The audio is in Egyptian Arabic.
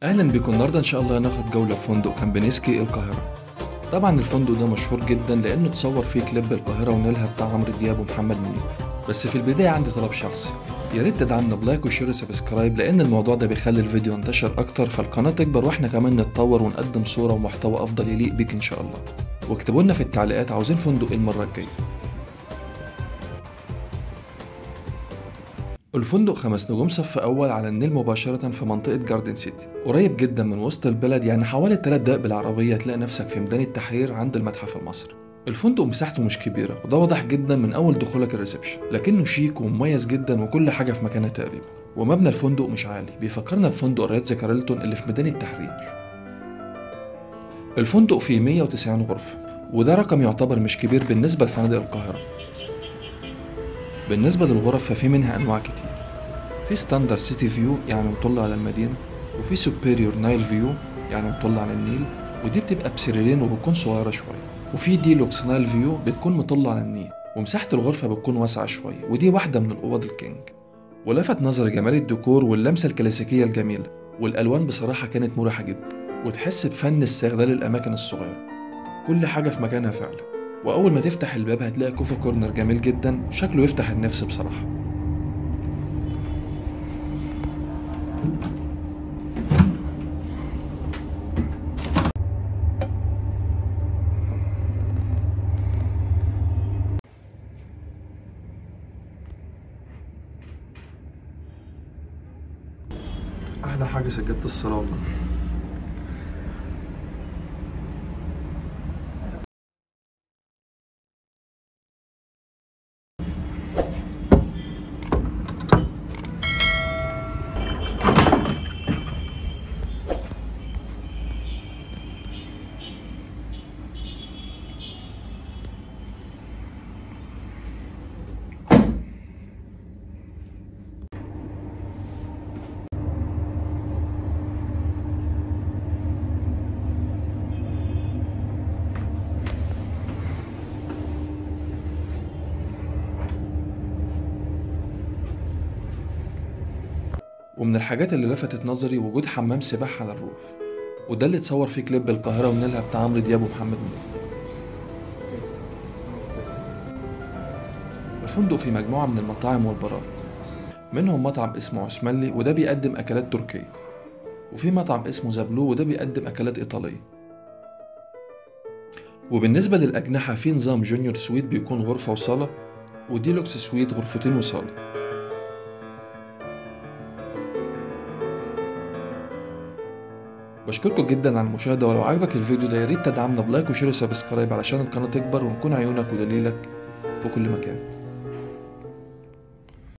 اهلا بكم النهارده ان شاء الله هناخد جوله في فندق كامبينسكي القاهره طبعا الفندق ده مشهور جدا لانه اتصور فيه كليب القاهره ونيلها بتاع عمرو دياب ومحمد منير بس في البدايه عندي طلب شخصي يا ريت تدعمنا بلايك وشير وسبسكرايب لان الموضوع ده بيخلي الفيديو ينتشر اكتر فالقناه تكبر واحنا كمان نتطور ونقدم صوره ومحتوى افضل يليق بيك ان شاء الله واكتبوا لنا في التعليقات عاوزين فندق ايه المره الجايه الفندق خمس نجوم صف أول على النيل مباشرة في منطقة جاردن سيتي قريب جدا من وسط البلد يعني حوالي 3 دقايق بالعربية تلاقي نفسك في ميدان التحرير عند المتحف المصري الفندق مساحته مش كبيرة وده واضح جدا من أول دخولك الريسبشن لكنه شيك ومميز جدا وكل حاجة في مكانها تقريبا ومبنى الفندق مش عالي بيفكرنا بفندق ريتز كارلتون اللي في ميدان التحرير الفندق فيه 190 غرفة وده رقم يعتبر مش كبير بالنسبة لفنادق القاهرة بالنسبة للغرف ففي منها أنواع كتير في ستاندرد سيتي فيو يعني مطلة على المدينة وفي سوبيريور نايل فيو يعني مطلة على النيل ودي بتبقى بسريرين وبتكون صغيرة شوية وفي ديلوكس نايل فيو بتكون مطلة على النيل ومساحة الغرفة بتكون واسعة شوية ودي واحدة من الأوض الكينج ولفت نظري جمال الديكور واللمسة الكلاسيكية الجميلة والألوان بصراحة كانت مريحة جدا وتحس بفن استغلال الأماكن الصغيرة كل حاجة في مكانها فعلا وأول ما تفتح الباب هتلاقي كوفي كورنر جميل جدا شكله يفتح النفس بصراحة أحلى حاجة سجادة الصلاة ومن الحاجات اللي لفتت نظري وجود حمام سباحة على الروف وده اللي اتصور فيه كليب القاهرة ونيلها بتاع عمرو دياب ومحمد منير الفندق فيه مجموعة من المطاعم والبارات منهم مطعم اسمه عثمانلي وده بيقدم أكلات تركية وفي مطعم اسمه زابلو وده بيقدم أكلات إيطالية وبالنسبة للأجنحة في نظام جونيور سويت بيكون غرفة وصالة وديلوكس سويت غرفتين وصالة بشكركم جدا على المشاهدة ولو عجبك الفيديو ده ياريت تدعمنا بلايك وشير وسبسكرايب علشان القناة تكبر ونكون عيونك ودليلك في كل مكان